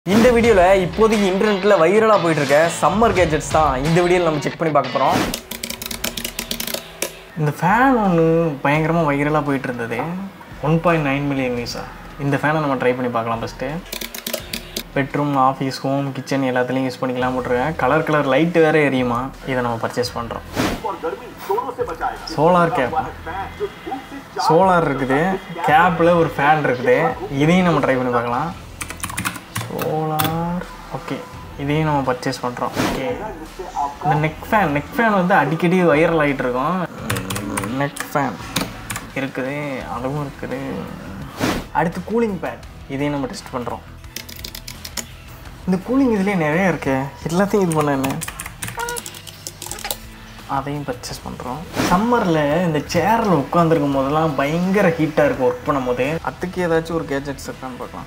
இந்த வீடியோவில் இப்போதைக்கு இன்டர்நெட்டில் வைரலாக போயிட்டு இருக்க சம்மர் கேஜெட்ஸ் தான் இந்த வீடியோவில் நம்ம செக் பண்ணி பார்க்க போகிறோம் இந்த ஃபேன் ஒன்று பயங்கரமாக வைரலாக போயிட்டு இருந்தது ஒன் பாயிண்ட் நைன் மில்லியன் வியூஸா இந்த ஃபேனை நம்ம ட்ரை பண்ணி பார்க்கலாம் first bedroom office home kitchen எல்லாத்துலேயும் யூஸ் பண்ணிக்கலாம் போட்டிருக்கேன் கலர் கலர் லைட்டு வேறு எரியுமா இதை நம்ம பர்ச்சேஸ் பண்ணுறோம் சோலார் கேப் சோலார் இருக்குது கேப்பில் ஒரு ஃபேன் இருக்குது இதையும் நம்ம ட்ரை பண்ணி பார்க்கலாம் சோலார் ஓகே இதையும் நம்ம பர்ச்சேஸ் பண்ணுறோம் ஓகே இந்த நெக் ஃபேன் நெக் ஃபேன் வந்து அடிக்கடி வைரல் ஆகிட்டு இருக்கும் நெக் ஃபேன் இருக்குது அதுவும் இருக்குது அடுத்து கூலிங் பேட் இதையும் நம்ம டெஸ்ட் பண்ணுறோம் இந்த கூலிங் இதுலேயே நிறைய இருக்கு எல்லாத்தையும் இது பண்ண என்ன அதையும் பர்ச்சேஸ் பண்ணுறோம் சம்மரில் இந்த சேரில் உட்காந்துருக்கும் போதெல்லாம் பயங்கர ஹீட்டாக இருக்கும் ஒர்க் பண்ணும்போது அதுக்கு ஏதாச்சும் ஒரு கேஜெட்ஸ் இருக்கான்னு பார்க்கலாம்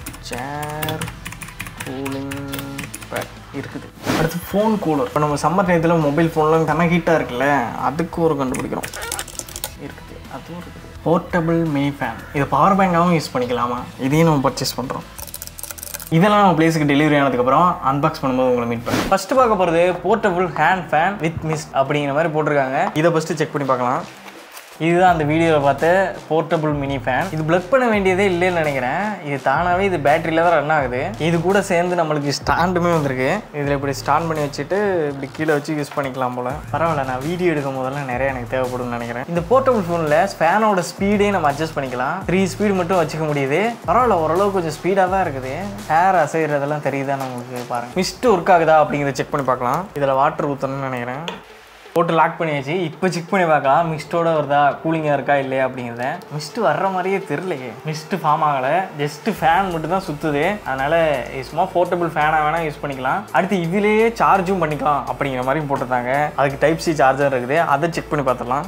சேர் கூலிங் பேட் இருக்குது அடுத்து ஃபோன் கூலர் இப்போ நம்ம சம்மர் டயத்தில் மொபைல் ஃபோன்லாம் கண்ணா ஹீட்டாக இருக்குல்ல அதுக்கு ஒரு கண்டுபிடிக்கிறோம் இருக்குது அதுவும் இருக்குது போர்ட்டபிள் மினி ஃபேன் இது பவர் பேங்காகவும் யூஸ் பண்ணிக்கலாமா இதையும் நம்ம பர்ச்சேஸ் பண்ணுறோம் இதெல்லாம் நம்ம பிளேஸுக்கு டெலிவரி ஆனதுக்கப்புறம் அன்பாக்ஸ் பண்ணும்போது உங்களை மீட் பண்ணுறேன் ஃபஸ்ட்டு பார்க்க போகிறது portable hand fan with mist அப்படிங்கிற மாதிரி போட்டிருக்காங்க இதை ஃபஸ்ட்டு செக் பண்ணி பார்க்கலாம் இதுதான் அந்த வீடியோவில் பார்த்த போர்ட்டபிள் மினி ஃபேன் இது பிளக் பண்ண வேண்டியதே இல்லைன்னு நினைக்கிறேன் இது தானாகவே இது பேட்டரியில் தான் ரன் ஆகுது இது கூட சேர்ந்து நம்மளுக்கு ஸ்டாண்டுமே வந்திருக்கு இதில் இப்படி ஸ்டாண்ட் பண்ணி வச்சுட்டு இப்படி கீழே வச்சு யூஸ் பண்ணிக்கலாம் போல் பரவாயில்ல நான் வீடியோ எடுக்கும் போதெல்லாம் நிறைய எனக்கு தேவைப்படும்னு நினைக்கிறேன் இந்த போர்ட்டபிள் ஃபோனில் ஃபேனோட ஸ்பீடே நம்ம அட்ஜஸ்ட் பண்ணிக்கலாம் த்ரீ ஸ்பீடு மட்டும் வச்சுக்க முடியுது பரவாயில்ல ஓரளவு கொஞ்சம் ஸ்பீடாக தான் இருக்குது ஹேர் அசைகிறதெல்லாம் தெரியுதா உங்களுக்கு பாருங்க மிஸ்ட் ஒர்க் ஆகுதா அப்படிங்கிறத செக் பண்ணி பார்க்கலாம் இதில் வாட்டர் ஊற்றணும்னு நினைக்கிறேன் போட்டு லாக் பண்ணியாச்சு இப்போ செக் பண்ணி பார்க்கலாம் மிஸ்டோட வருதா கூலிங்காக இருக்கா இல்லையா அப்படிங்கிறத மிஸ்ட் வர்ற மாதிரியே தெரிலையே மிஸ்ட் ஃபார்ம் ஆகலை ஜஸ்ட் ஃபேன் மட்டும் தான் சுற்றுது அதனால் சும்மா போர்ட்டபிள் ஃபேனாக வேணால் யூஸ் பண்ணிக்கலாம் அடுத்து இதுலேயே சார்ஜும் பண்ணிக்கலாம் அப்படிங்கிற மாதிரி போட்டிருந்தாங்க அதுக்கு டைப் சி சார்ஜர் இருக்குது அதை செக் பண்ணி பார்த்துடலாம்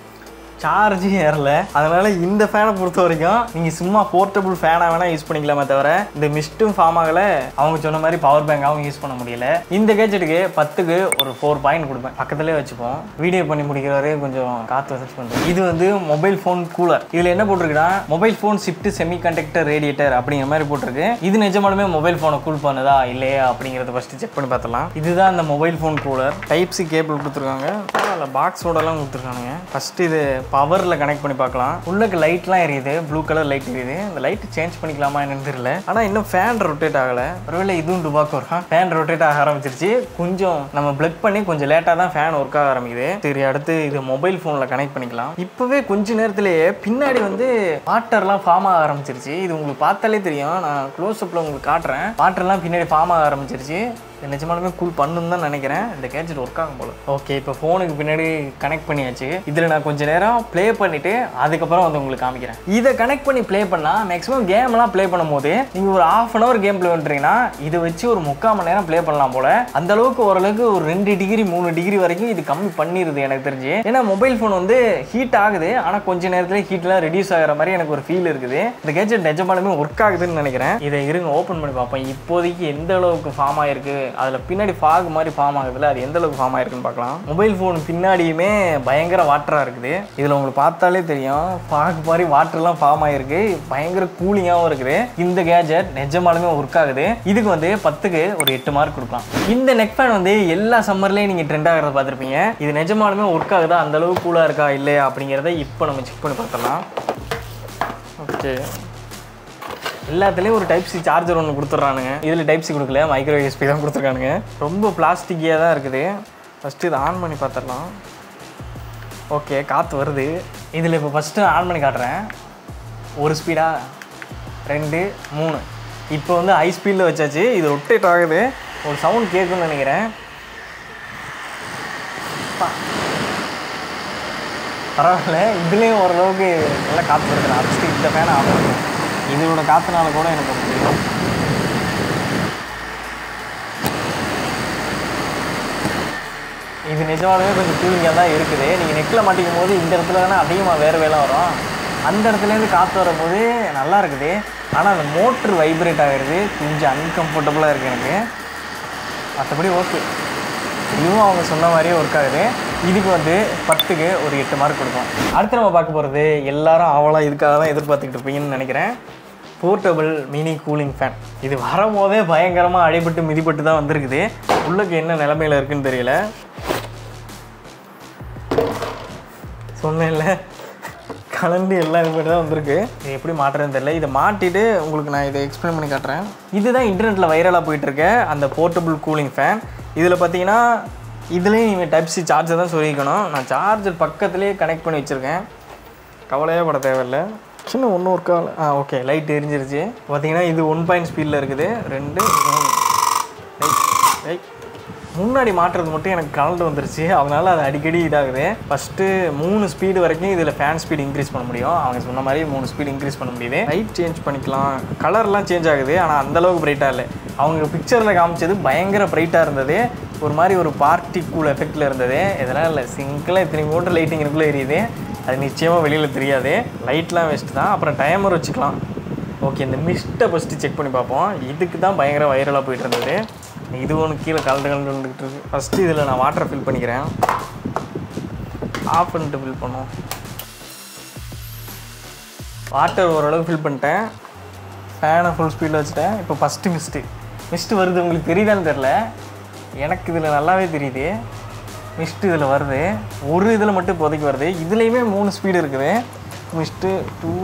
சார்ஜ் ஏறல அதனால இந்த ஃபேனை பொறுத்த வரைக்கும் நீங்கள் சும்மா போர்ட்டபிள் ஃபேனாக வேணால் யூஸ் பண்ணிக்கலாமே தவிர இந்த மிஸ்ட்டும் ஃபார்ம் ஆகலை அவங்க சொன்ன மாதிரி பவர் பேங்காகவும் யூஸ் பண்ண முடியல இந்த கேஜெட்டுக்கு பத்துக்கு ஒரு ஃபோர் பாயிண்ட் கொடுப்பேன் பக்கத்துலேயே வச்சுப்போம் வீடியோ பண்ணி முடிக்கிற வரையும் கொஞ்சம் காற்று வசதி பண்ணுறேன் இது வந்து மொபைல் ஃபோன் கூலர் இதில் என்ன போட்டிருக்குன்னா mobile phone shift semiconductor radiator அப்படிங்கிற மாதிரி போட்டிருக்கு இது நிஜமாலுமே மொபைல் ஃபோனை கூல் பண்ணுதா இல்லையா அப்படிங்கிறத ஃபஸ்ட்டு செக் பண்ணி பார்த்தலாம் இதுதான் அந்த mobile phone cooler type C cable கொடுத்துருக்காங்க பரவாயில்ல பாக்ஸோடலாம் கொடுத்துருக்கானுங்க ஃபஸ்ட்டு இது பவரில் கனெக்ட் பண்ணி பார்க்கலாம் உள்ளக்கு லைட்லாம் எரியுது ப்ளூ கலர் லைட் எரியுது இந்த லைட் சேஞ்ச் பண்ணிக்கலாமா என்னன்னு தெரியல ஆனால் இன்னும் ஃபேன் ரொட்டேட் ஆகலை ஒருவேளை இதுவும் டுபாக் வரும் ஃபேன் ரொட்டேட் ஆக ஆரம்பிச்சிருச்சு கொஞ்சம் நம்ம பிளக் பண்ணி கொஞ்சம் லேட்டாக தான் ஃபேன் ஒர்க் ஆக ஆரம்பிக்குது சரி அடுத்து இது மொபைல் ஃபோனில் கனெக்ட் பண்ணிக்கலாம் இப்போவே கொஞ்ச நேரத்திலேயே பின்னாடி வந்து வாட்டர்லாம் ஃபார்ம் ஆக ஆரம்பிச்சிருச்சு இது உங்களுக்கு பார்த்தாலே தெரியும் நான் க்ளோஸ் அப்பில் உங்களுக்கு காட்டுறேன் வாட்டர்லாம் பின்னாடி ஃபார்ம் ஆக ஆரம்பிச்சிருச்சு இது நிஜமாலுமே கூல் பண்ணுன்னு தான் நினைக்கிறேன் இந்த கேஜெட் ஒர்க் ஆகும் போல ஓகே இப்போ ஃபோனுக்கு பின்னாடி கனெக்ட் பண்ணியாச்சு இதில் நான் கொஞ்சம் நேரம் ப்ளே பண்ணிவிட்டு அதுக்கப்புறம் வந்து உங்களுக்கு காமிக்கிறேன் இதை கனெக்ட் பண்ணி ப்ளே பண்ணால் மேக்ஸிமம் கேம்லாம் ப்ளே பண்ணும்போது நீங்கள் ஒரு half an hour game play பண்ணுறீங்கன்னா இதை வச்சு ஒரு முக்கால் மணி நேரம் ப்ளே பண்ணலாம் போல அந்த அளவுக்கு ஓரளவுக்கு ஒரு ரெண்டு டிகிரி மூணு டிகிரி வரைக்கும் இது கம்மி பண்ணிடுது எனக்கு தெரிஞ்சு ஏன்னா மொபைல் ஃபோன் வந்து ஹீட் ஆகுது ஆனால் கொஞ்ச நேரத்தில் ஹீட்லாம் ரெடியூஸ் ஆகிற மாதிரி எனக்கு ஒரு ஃபீல் இருக்குது இந்த கேஜெட் நிஜமாலுமே ஒர்க் ஆகுதுன்னு நினைக்கிறேன் இதை இருங்க ஓப்பன் பண்ணி பார்ப்போம் இப்போதைக்கு எந்த அளவுக்கு ஃபார்ம் ஆயிருக்கு அதில் பின்னாடி ஃபாக் மாதிரி ஃபார்ம் ஆகுதுல அது எந்த அளவுக்கு ஃபார்ம் ஆயிருக்குன்னு பார்க்கலாம் மொபைல் ஃபோன் பின்னாடியுமே பயங்கர வாட்டராக இருக்குது இதில் உங்களுக்கு பார்த்தாலே தெரியும் ஃபாக் மாதிரி வாட்டர்லாம் ஃபார்ம் ஆகிருக்கு பயங்கர கூலிங்காகவும் இருக்குது இந்த கேஜெட் நிஜமாலுமே ஒர்க் ஆகுது இதுக்கு வந்து பத்துக்கு ஒரு எட்டு மார்க் கொடுக்கலாம் இந்த நெக் ஃபேன் வந்து எல்லா சம்மர்லேயும் நீங்கள் ட்ரெண்ட் ஆகிறத பார்த்துருப்பீங்க இது நிஜமாலுமே ஒர்க் ஆகுதா அந்த அளவுக்கு கூலாக இருக்கா இல்லையா அப்படிங்கிறத இப்போ நம்ம செக் பண்ணி பார்த்துடலாம் ஓகே எல்லாத்துலேயும் ஒரு டைப் சி சார்ஜர் ஒன்று கொடுத்துட்றானுங்க இதில் டைப் சி கொடுக்கல மைக்ரோ யூஎஸ்பி தான் கொடுத்துருக்கானுங்க ரொம்ப பிளாஸ்டிக்கியாக தான் இருக்குது ஃபஸ்ட்டு இதை ஆன் பண்ணி பார்த்துடலாம் ஓகே காற்று வருது இதில் இப்போ ஃபஸ்ட்டு ஆன் பண்ணி காட்டுறேன் ஒரு ஸ்பீடா ரெண்டு மூணு இப்போ வந்து ஹை ஸ்பீடில் வச்சாச்சு இது ரொட்டேட் ஆகுது ஒரு சவுண்ட் கேட்கும்னு நினைக்கிறேன் அப்பா. பரவாயில்ல இதுலேயும் ஓரளவுக்கு நல்லா காற்று வருது அடிச்சுட்டு இந்த ஃபேனை ஆஃப் பண்ணுறேன் இதோட காற்றுனால கூட எனக்கு ஒன்று தெரியும் இது நிஜமாலுமே கொஞ்சம் கூலிங்காக தான் இருக்குது நீங்கள் நெக்கில் மாட்டிக்கும் போது இந்த இடத்துல தானே அதிகமாக வேறு வேலை வரும் அந்த இடத்துலேருந்து காற்று வரும்போது நல்லா இருக்குது ஆனால் அந்த மோட்ரு வைப்ரேட் ஆகிடுது கொஞ்சம் அன்கம்ஃபர்டபுளாக இருக்குது எனக்கு மற்றபடி ஓகே இதுவும் அவங்க சொன்ன மாதிரியே ஒர்க் ஆகுது இதுக்கு வந்து பத்துக்கு ஒரு எட்டு மார்க் கொடுக்கும் அடுத்து நம்ம பார்க்க போகிறது எல்லாரும் அவளாக இதுக்காக தான் எதிர்பார்த்துக்கிட்டு இருப்பீங்கன்னு நினைக்கிறேன் போர்ட்டபிள் மினி கூலிங் ஃபேன் இது வரும்போதே பயங்கரமாக அடிபட்டு மிதிப்பட்டு தான் வந்திருக்குது உள்ளுக்கு என்ன நிலமையில இருக்குன்னு தெரியல சொன்னேன்ல கலந்து எல்லாம் இது தான் வந்திருக்கு இது எப்படி மாட்டுறதுன்னு தெரியல இதை மாட்டிட்டு உங்களுக்கு நான் இதை எக்ஸ்பிளைன் பண்ணி காட்டுறேன் இதுதான் இன்டர்நெட்டில் வைரலாக போயிட்டுருக்க அந்த போர்ட்டபிள் கூலிங் ஃபேன் இதில் பார்த்தீங்கன்னா இதுலேயும் நீங்கள் டைப் சி சார்ஜர் தான் சொல்லிக்கணும் நான் சார்ஜர் பக்கத்துலேயே கனெக்ட் பண்ணி வச்சுருக்கேன் கவலையே பட தேவையில்ல சின்ன ஒன்று ஒரு கால் ஆ ஓகே லைட் எரிஞ்சிருச்சு பார்த்தீங்கன்னா இது ஒன் பாயிண்ட் ஸ்பீடில் இருக்குது ரெண்டு மூணு ரைட் ரைட் முன்னாடி மாட்டுறது மட்டும் எனக்கு கலந்து வந்துருச்சு அதனால அது அடிக்கடி இதாகுது ஃபஸ்ட்டு மூணு ஸ்பீடு வரைக்கும் இதில் ஃபேன் ஸ்பீடு இன்க்ரீஸ் பண்ண முடியும் அவங்க சொன்ன மாதிரி மூணு ஸ்பீடு இன்க்ரீஸ் பண்ண முடியுது லைட் சேஞ்ச் பண்ணிக்கலாம் கலர்லாம் சேஞ்ச் ஆகுது ஆனால் அந்தளவுக்கு பிரைட்டாக இல்லை அவங்க பிக்சரில் காமிச்சது பயங்கர பிரைட்டாக இருந்தது ஒரு மாதிரி ஒரு பார்ட்டி கூல் எஃபெக்டில் இருந்தது இதெல்லாம் இல்லை சிங்கிளாக இத்தனை மூட்டை லைட்டிங் எனக்குள்ளே எரியுது அது நிச்சயமாக வெளியில் தெரியாது லைட்லாம் வேஸ்ட்டு தான் அப்புறம் டைமர் வச்சுக்கலாம் ஓகே இந்த மிஸ்ட்டை ஃபஸ்ட்டு செக் பண்ணி பார்ப்போம் இதுக்கு தான் பயங்கர வைரலாக போயிட்டு இருந்தது இது ஒன்று கீழே கலந்து கலந்து வந்துக்கிட்டு இருக்கு ஃபஸ்ட்டு இதில் நான் வாட்டரை ஃபில் பண்ணிக்கிறேன் ஆஃப் பண்ணிட்டு ஃபில் பண்ணுவோம் வாட்டர் ஓரளவு ஃபில் பண்ணிட்டேன் ஃபேனை ஃபுல் ஸ்பீடில் வச்சுட்டேன் இப்போ ஃபஸ்ட்டு மிஸ்ட்டு மிஸ்ட்டு வருது உங்களுக்கு தெரியுதான்னு தெரில எனக்கு இதில் நல்லாவே தெரியுது மிஸ்ட்டு இதில் வருது ஒரு இதில் மட்டும் இப்போதைக்கு வருது இதுலேயுமே மூணு ஸ்பீடு இருக்குது மிஸ்ட்டு டூ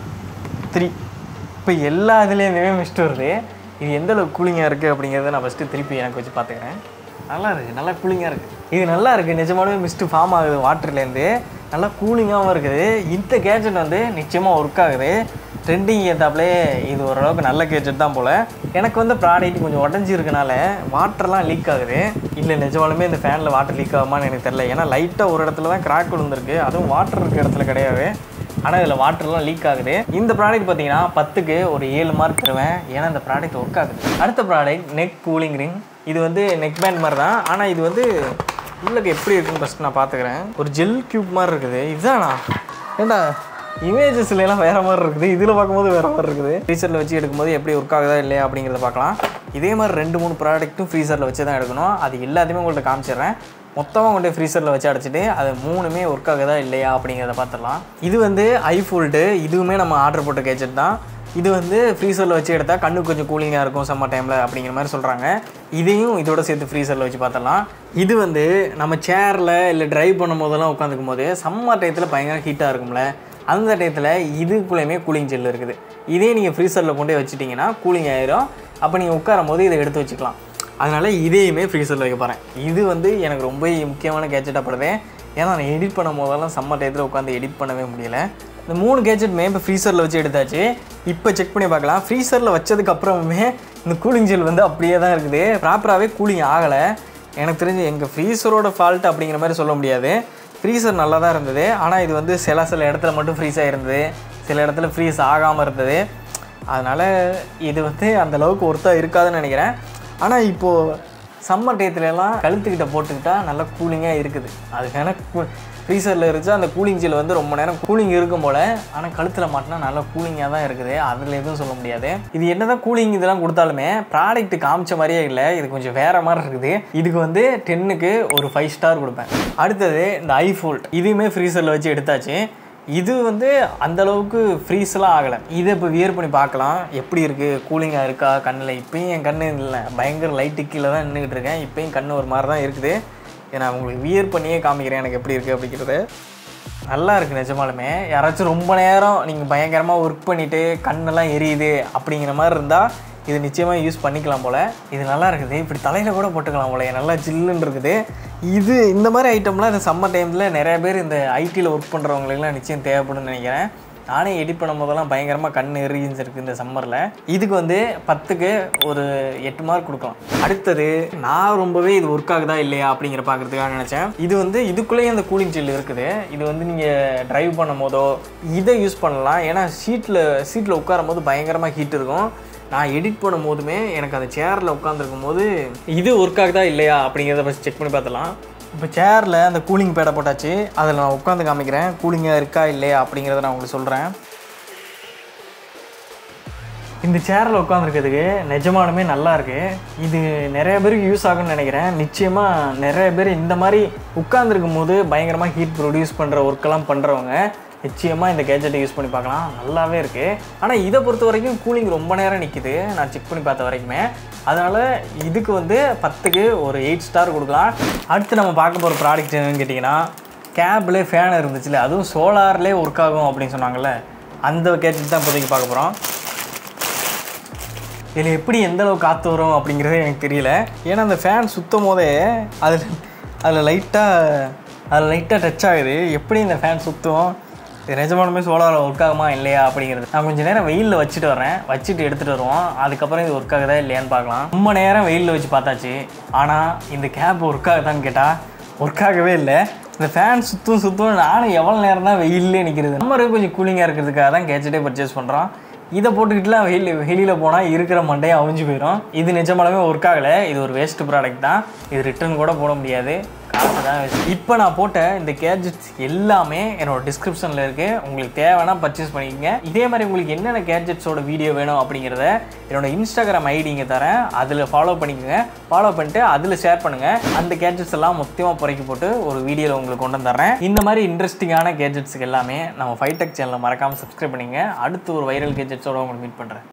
த்ரீ இப்போ எல்லா இதுலேயுமே மிஸ்ட் வருது இது எந்த அளவுக்கு கூலிங்காக இருக்குது அப்படிங்கிறத நான் ஃபஸ்ட்டு திருப்பி எனக்கு வச்சு பார்த்துக்கிறேன் நல்லா இருக்குது நல்லா கூலிங்காக இருக்குது இது நல்லா இருக்குது நிஜமானவே மிஸ்ட்டு ஃபார்ம் ஆகுது வாட்டர்லேருந்து நல்லா கூலிங்காகவும் இருக்குது இந்த கேஜெட் வந்து நிச்சயமாக ஒர்க் ஆகுது ட்ரெண்டிங் ஏற்றாப்புலே இது ஓரளவுக்கு நல்ல கேஜெட் தான் போல் எனக்கு வந்து ப்ராடக்ட் கொஞ்சம் உடஞ்சி இருக்கனால வாட்டர்லாம் லீக் ஆகுது இல்லை நிஜமாலுமே இந்த ஃபேனில் வாட்டர் லீக் ஆகுமான்னு எனக்கு தெரியல ஏன்னா லைட்டாக ஒரு இடத்துல தான் கிராக் விழுந்திருக்கு அதுவும் வாட்டர் இருக்க இடத்துல கிடையாது ஆனால் இதில் வாட்டர்லாம் லீக் ஆகுது இந்த ப்ராடக்ட் பார்த்தீங்கன்னா பத்துக்கு ஒரு ஏழு மார்க் தருவேன் ஏன்னா இந்த ப்ராடக்ட் ஒர்க் ஆகுது அடுத்த ப்ராடக்ட் நெக் கூலிங் ரிங் இது வந்து நெக் பேண்ட் மாதிரி தான் ஆனால் இது வந்து உள்ளுக்கு எப்படி இருக்குன்னு ஃபஸ்ட் நான் பார்த்துக்கிறேன் ஒரு ஜெல் கியூப் மாதிரி இருக்குது இதுதானா ஏண்டா இமேஜஸ்ல எல்லாம் வேற மாதிரி இருக்குது இதில் பார்க்கும்போது வேற மாதிரி இருக்குது ஃப்ரீசரில் வச்சு எடுக்கும்போது எப்படி ஒர்க் ஆகுதா இல்லையா அப்படிங்கிறத பார்க்கலாம் இதே மாதிரி ரெண்டு மூணு ப்ராடக்ட்டும் ஃப்ரீசரில் வச்சு தான் எடுக்கணும் அது எல்லாத்தையுமே உங்கள்கிட்ட காமிச்சிடுறேன் மொத்தமாக கொண்டு ஃப்ரீசரில் வச்சு அடைச்சிட்டு அது மூணுமே ஒர்க் ஆகுதா இல்லையா அப்படிங்கிறத பார்த்துடலாம் இது வந்து ஐஃபோல்டு இதுவுமே நம்ம ஆர்டர் போட்ட கேஜெட் தான் இது வந்து ஃப்ரீசரில் வச்சு எடுத்தால் கண்ணு கொஞ்சம் கூலிங்காக இருக்கும் சம்மர் டைமில் அப்படிங்கிற மாதிரி சொல்கிறாங்க இதையும் இதோட சேர்த்து ஃப்ரீசரில் வச்சு பார்த்தலாம் இது வந்து நம்ம சேரில் இல்லை ட்ரைவ் பண்ணும் போதெல்லாம் உட்காந்துக்கும் போது சம்மர் டயத்தில் பயங்கர ஹீட்டாக இருக்கும்ல அந்த டயத்தில் இதுக்குள்ளேயுமே கூலிங் ஜெல் இருக்குது இதே நீங்கள் ஃப்ரீசரில் கொண்டு போய் வச்சிட்டிங்கன்னா கூலிங் ஆயிரும் அப்போ நீங்கள் உட்காரும் போது இதை எடுத்து வச்சுக்கலாம் அதனால் இதையுமே ஃப்ரீசரில் வைக்க போகிறேன் இது வந்து எனக்கு ரொம்ப முக்கியமான கேஜெட்டாக படுது ஏன்னா நான் எடிட் பண்ணும் போதெல்லாம் சம்மர் டயத்தில் உட்காந்து எடிட் பண்ணவே முடியல இந்த மூணு கேஜெட்டுமே இப்போ ஃப்ரீசரில் வச்சு எடுத்தாச்சு இப்போ செக் பண்ணி பார்க்கலாம் ஃப்ரீசரில் வச்சதுக்கு அப்புறமே இந்த கூலிங் ஜெல் வந்து அப்படியே தான் இருக்குது ப்ராப்பராகவே கூலிங் ஆகலை எனக்கு தெரிஞ்சு எங்கள் ஃப்ரீசரோட ஃபால்ட் அப்படிங்கிற மாதிரி சொல்ல முடியாது ஃப்ரீசர் நல்லா தான் இருந்தது ஆனால் இது வந்து சில சில இடத்துல மட்டும் ஃப்ரீஸ் ஆகிருந்தது சில இடத்துல ஃப்ரீஸ் ஆகாமல் இருந்தது அதனால் இது வந்து அந்த அளவுக்கு ஒர்த்தாக இருக்காதுன்னு நினைக்கிறேன் ஆனால் இப்போது சம்மர் டயத்துலலாம் கழுத்துக்கிட்ட போட்டுக்கிட்டா நல்லா கூலிங்காக இருக்குது அதுக்கான ஃப்ரீசரில் இருந்துச்சு அந்த கூலிங் ஜெல் வந்து ரொம்ப நேரம் கூலிங் இருக்கும் போல் ஆனால் கழுத்தில் மாட்டினா நல்லா கூலிங்காக தான் இருக்குது அதில் எதுவும் சொல்ல முடியாது இது என்ன தான் கூலிங் இதெல்லாம் கொடுத்தாலுமே ப்ராடக்ட் காமிச்ச மாதிரியே இல்லை இது கொஞ்சம் வேறு மாதிரி இருக்குது இதுக்கு வந்து டென்னுக்கு ஒரு ஃபைவ் ஸ்டார் கொடுப்பேன் அடுத்தது இந்த ஐஃபோல்ட் இதுவுமே ஃப்ரீசரில் வச்சு எடுத்தாச்சு இது வந்து அந்த அளவுக்கு ஃப்ரீஸ்லாம் ஆகலை இதை இப்போ வியர் பண்ணி பார்க்கலாம் எப்படி இருக்குது கூலிங்காக இருக்கா கண்ணில் இப்பயும் என் கண்ணு இல்லை பயங்கர லைட்டு கீழே தான் நின்றுக்கிட்டு இருக்கேன் இப்பயும் கண்ணு ஒரு மாதிரி தான் இருக்குது இதை நான் உங்களுக்கு வியர் பண்ணியே காமிக்கிறேன் எனக்கு எப்படி இருக்குது அப்படிங்கிறது நல்லா இருக்குது நிஜமாலுமே யாராச்சும் ரொம்ப நேரம் நீங்கள் பயங்கரமாக ஒர்க் பண்ணிவிட்டு கண்ணெல்லாம் எரியுது அப்படிங்கிற மாதிரி இருந்தால் இது நிச்சயமாக யூஸ் பண்ணிக்கலாம் போல் இது நல்லா இருக்குது இப்படி தலையில் கூட போட்டுக்கலாம் போல நல்லா ஜில்லுன்னு இருக்குது இது இந்த மாதிரி ஐட்டம்லாம் இந்த சம்மர் டைமில் நிறைய பேர் இந்த ஐடியில் ஒர்க் பண்ணுறவங்களுக்குலாம் நிச்சயம் தேவைப்படும்னு நினைக்கிறேன் நானே எடிட் பண்ணும் போதெல்லாம் பயங்கரமாக கண் எரிஞ்சிருக்கு இந்த சம்மரில் இதுக்கு வந்து பத்துக்கு ஒரு எட்டு மார்க் கொடுக்கலாம் அடுத்தது நான் ரொம்பவே இது ஒர்க் ஆகுதா இல்லையா அப்படிங்கிற பார்க்குறதுக்காக நினச்சேன் இது வந்து இதுக்குள்ளேயே அந்த கூலிங் ஜெல் இருக்குது இது வந்து நீங்கள் டிரைவ் பண்ணும் போதோ இதை யூஸ் பண்ணலாம் ஏன்னா சீட்டில் சீட்டில் உட்காரும் போது பயங்கரமாக ஹீட் இருக்கும் நான் எடிட் பண்ணும் போதுமே எனக்கு அந்த சேரில் உட்காந்துருக்கும் போது இது ஒர்க் ஆகுதா இல்லையா அப்படிங்கிறத ஃபஸ்ட் செக் பண்ணி பார்த்துலாம் இப்போ சேரில் அந்த கூலிங் பேடை போட்டாச்சு அதில் நான் உட்காந்து காமிக்கிறேன் கூலிங்காக இருக்கா இல்லையா அப்படிங்கிறத நான் உங்களுக்கு சொல்கிறேன் இந்த சேரில் உட்காந்துருக்கிறதுக்கு நிஜமானுமே நல்லா இருக்கு இது நிறைய பேருக்கு யூஸ் ஆகும்னு நினைக்கிறேன் நிச்சயமாக நிறைய பேர் இந்த மாதிரி உட்காந்துருக்கும் போது பயங்கரமாக ஹீட் ப்ரொடியூஸ் பண்ணுற ஒர்க்கெல்லாம் பண்ணுறவங்க நிச்சயமாக இந்த கேஜெட்டை யூஸ் பண்ணி பார்க்கலாம் நல்லாவே இருக்குது ஆனால் இதை பொறுத்த வரைக்கும் கூலிங் ரொம்ப நேரம் நிற்கிது நான் செக் பண்ணி பார்த்த வரைக்குமே அதனால் இதுக்கு வந்து பத்துக்கு ஒரு எயிட் ஸ்டார் கொடுக்கலாம் அடுத்து நம்ம பார்க்க போகிற ப்ராடக்ட் என்னன்னு கேட்டிங்கன்னா கேபில் ஃபேன் இருந்துச்சுல அதுவும் சோலார்லேயே ஒர்க் ஆகும் அப்படின்னு சொன்னாங்கல்ல அந்த கேஜெட் தான் இப்போதைக்கு பார்க்க போகிறோம் இதில் எப்படி எந்த அளவுக்கு காற்று வரும் அப்படிங்கிறது எனக்கு தெரியல ஏன்னா அந்த ஃபேன் சுத்தும் போதே அதில் அதில் லைட்டாக அதில் லைட்டாக டச் ஆகுது எப்படி இந்த ஃபேன் சுற்றும் இது நிஜமானுமே சோலாரில் ஒர்க் ஆகுமா இல்லையா அப்படிங்கிறது நான் கொஞ்சம் நேரம் வெயிலில் வச்சுட்டு வரேன் வச்சுட்டு எடுத்துகிட்டு வருவோம் அதுக்கப்புறம் இது ஒர்க் ஆகுதா இல்லையான்னு பார்க்கலாம் ரொம்ப நேரம் வெயிலில் வச்சு பார்த்தாச்சு ஆனால் இந்த கேப் ஒர்க் ஆகுதான்னு கேட்டால் ஒர்க் ஆகவே இல்லை இந்த ஃபேன் சுற்றும் சுற்றும் நானும் எவ்வளோ நேரம் தான் வெயிலே நிற்கிறது நம்மளுக்கு கொஞ்சம் கூலிங்காக இருக்கிறதுக்காக தான் கேஜெட்டே பர்ச்சேஸ் பண்ணுறோம் இதை போட்டுக்கிட்டுலாம் வெயில் வெளியில் போனால் இருக்கிற மண்டையை அவிஞ்சு போயிடும் இது நிஜமாலுமே ஒர்க் ஆகலை இது ஒரு வேஸ்ட் ப்ராடக்ட் தான் இது ரிட்டர்ன் கூட போட முடியாது காசு தான் waste. இப்போ நான் போட்ட இந்த கேஜெட்ஸ் எல்லாமே என்னோட டிஸ்கிரிப்ஷனில் இருக்குது உங்களுக்கு தேவைன்னா பர்ச்சேஸ் பண்ணிக்கங்க இதே மாதிரி உங்களுக்கு என்னென்ன கேஜெட்ஸோட வீடியோ வேணும் அப்படிங்கிறத என்னோட இன்ஸ்டாகிராம் ஐடி இங்கே தரேன் அதில் ஃபாலோ பண்ணிக்கோங்க ஃபாலோ பண்ணிட்டு அதில் ஷேர் பண்ணுங்கள் அந்த கேஜெட்ஸ் எல்லாம் மொத்தமாக புறக்கி போட்டு ஒரு வீடியோவில் உங்களுக்கு கொண்டு வந்துடுறேன் இந்த மாதிரி இன்ட்ரெஸ்டிங்கான கேஜெட்ஸுக்கு எல்லாமே நம்ம ஃபைடெக் சேனலை மறக்காமல் சப்ஸ்கிரைப் பண்ணிங்க அடுத்து ஒரு வைரல் கேஜெட்ஸோட உங்களுக்கு மீட் பண்ணுறேன்